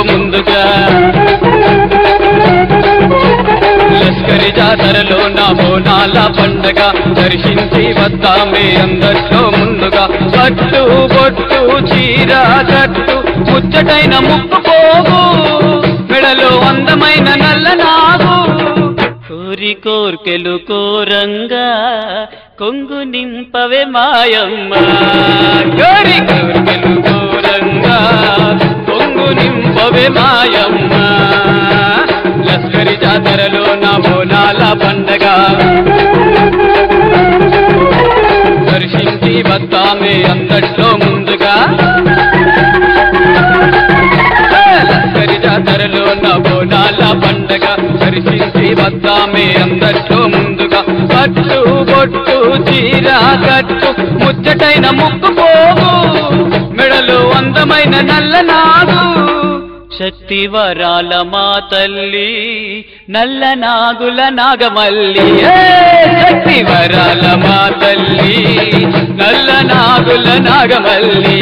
ముందుగా లష్కరి జాతరలో నా బోనాల పండగ దర్శించి వద్దామే అందరిలో ముందుగా పట్టు బొట్టు చీర కట్టు ముచ్చటైన ముక్కు పోగు మెడలో అందమైన నల్ల నాగు కోరి కోర్కెలు కోరంగా కొంగు నింపవే మాయమ్మ కోరి కోర్కెలు కోరంగా కొంగు నింపవే మాయమ్మ లస్కరి జాతరలో నా బోనాల పండగ దర్శించి వద్దామే అందట్లో ముందుగా లస్కరి జాతరలో నా బోనాల పండగ దర్శించి వద్దామే అందట్లో ముందుగా కట్టు బొట్టు చీర కట్టు ముచ్చటైన ముక్కు పోగు మెడలో అందమైన నల్ల నాగు శక్తి వరాల మా తల్లి నల్ల నాగుల నాగమల్లి ఏ! శక్తి వరాల మా తల్లి నల్ల నాగుల నాగమల్లి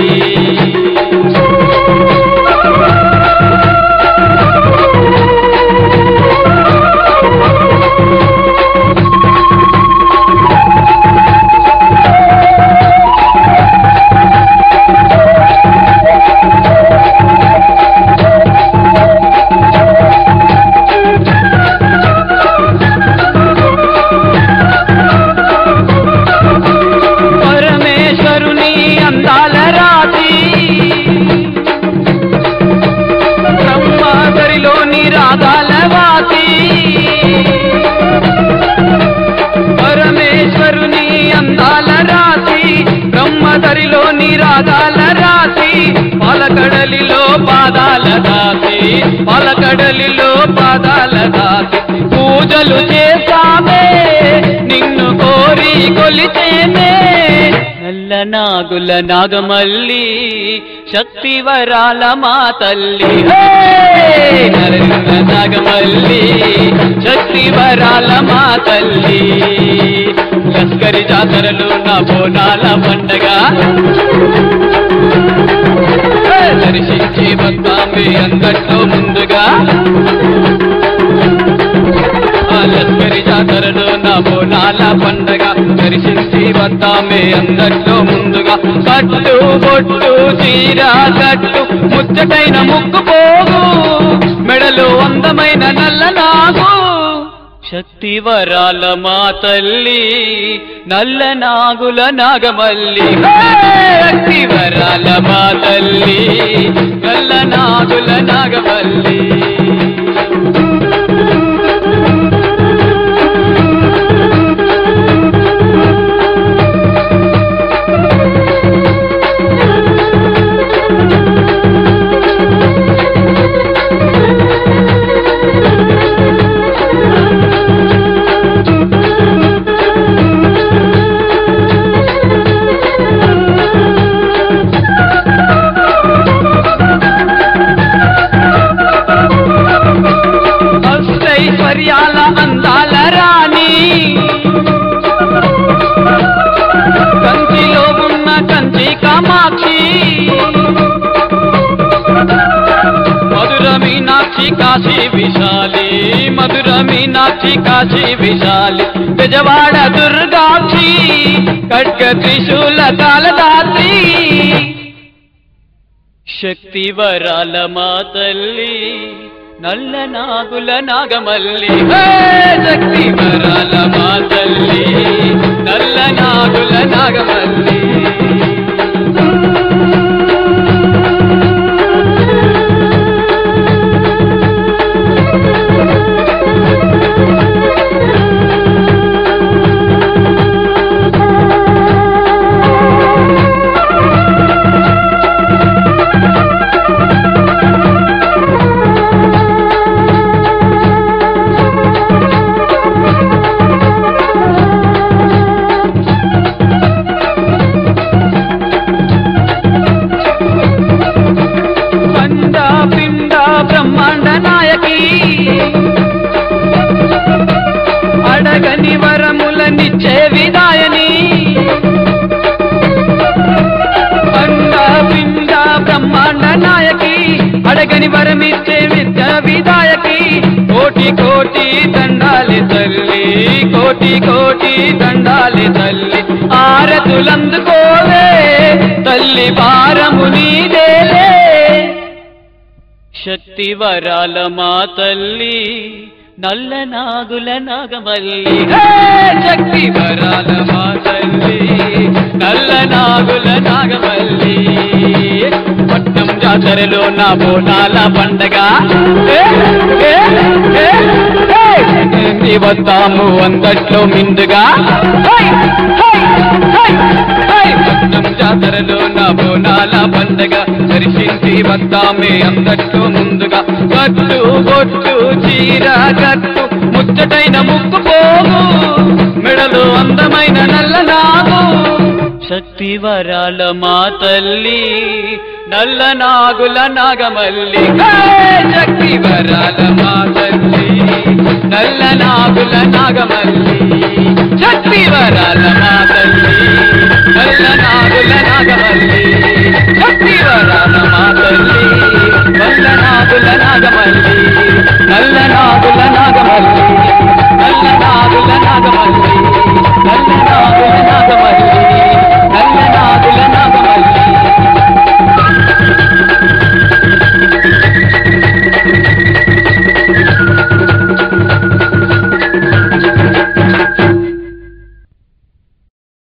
పరమేశ్వరుని అందాల రాతి బ్రహ్మాదరిలోని రాగాల వాతి పరమేశ్వరుని అందాల రాతి బ్రహ్మదరిలోని రాగాల రాతి పాలకడలిలో పాదాల దాతి పాలకడలిలో పాదాల దాతి పూజలు చేస్తామే నిన్ను కోరి కొలిచేనే నల్ల నాగుల నాగమల్లి శక్తి వరాల మా తల్లి హే! నల్ల నాగమల్లి శక్తి వరాల మా తల్లి లస్కరి జాతరలు నా బోనాల పండగ హే! దర్శించి వద్దామే అందట్లో ముందుగా ఆ లస్కరి జాతరలో నా బోనాల పండగ దర్శించి వద్దామే అందట్లో ముందుగా కట్టు బొట్టు చీర కట్టు ముచ్చటైన ముక్కు పోగు మెడలో అందమైన నల్ల నాగు శక్తి వరాల మా తల్లి నల్ల నాగుల నాగమల్లి హే! శక్తి వరాల మా తల్లి నల్ల నాగుల నాగమల్లి అష్టైశ్వర్యాల అందాల రాణి కంచిలో ఉన్న కంచి కామాక్షి మధుర మీనాక్షి కాశీ విశాలి మధుర మీనాక్షి కాశీ విశాలి బెజవాడ దుర్గాక్షి ఖడ్గ త్రిశూల కాలదాత్రి శక్తి వరాల మా తల్లి నల్ల నాగుల నాగమల్లి హే! శక్తి వరాల మా తల్లి నల్ల నాగుల నాగమల్లి వరమిచ్చే విద్య విదాయకి కోటి కోటి దండాలి తల్లి కోటి కోటి దండాలి తల్లి ఆరతులందుకోవే తల్లి భారము నీదేలే శక్తి వరాల మా తల్లి నల్ల నాగుల నాగమల్లి హే! శక్తి వరాల మా తల్లి నల్ల నాగుల నాగమల్లి పట్నం జాతరలో నా బోనాల పండగ ఏ! ఏ! ఏ! ఏ! ఎన్ని వస్తాము అందట్లో మిందుగా హై! హై! హై! హై! పట్నం జాతరలో నా బోనాల పండగ దర్శించి వద్దామే అందట్లో ముందుగా కట్టు బొట్టు చీర కట్టు ముచ్చటైన ముక్కు పోగు మెడలు అందమైన నల్ల నాగు శక్తి వరాల మా తల్లి నల్ల నాగుల నాగమల్లి హే! శక్తి వరాల మా తల్లి నల్ల నాగుల నాగమల్లి శక్తి వరాల మా తల్లి నల్ల నాగుల నాగమల్లి శక్తి వరాల మా తల్లి నల్ల నాగుల నాగమల్లి నల్ల నాగుల నాగమల్లి నల్ల నాగుల నాగమల్లి